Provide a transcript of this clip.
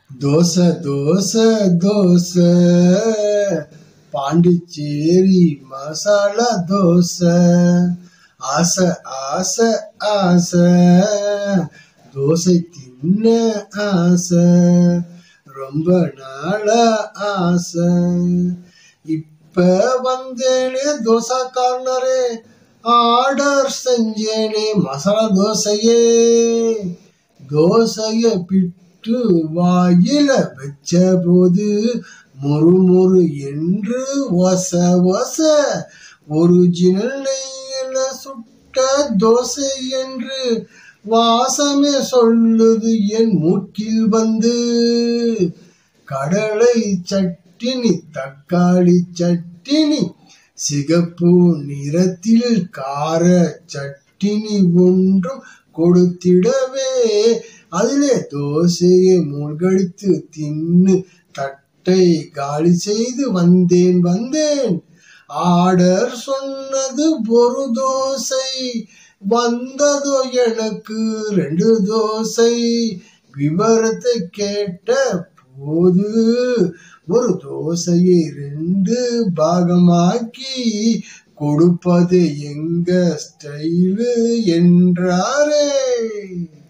தோசை தோசை தோசை பாண்டிச்சேரி மசாலா தோசை ஆசை ஆசை ஆசை தோசை தின்ன ஆசை ரொம்ப நாளா ஆசை இப்ப வந்தேனே தோசை கார்னரே ஆர்டர் செஞ்சேனே மசாலா தோசையே தோசைய பிட்டு வாயில வச்ச போது மொறு மொறு என்று ஒச ஒச ஒரிஜினல் நெய்யில சுட்ட தோசை என்று வாசமே சொல்லுது என் மூக்கில் வந்து கடலை சட்டினி தக்காளி சட்டினி சிகப்பு நிறத்தில் கார சட்டினி ஒன்றும் கொடுத்திடவே அதிலே தோசையை மூழ்கடித்து தின்னு தட்டை காலி செய்து வந்தேன் வந்தேன் ஆர்டர் சொன்னது ஒரு தோசை வந்ததோ எனக்கு ரெண்டு தோசை விவரத்தை கேட்ட போது ஒரு தோசையை ரெண்டு பாகமாக்கி கொடுப்பது எங்க ஸ்டைலு என்றாரே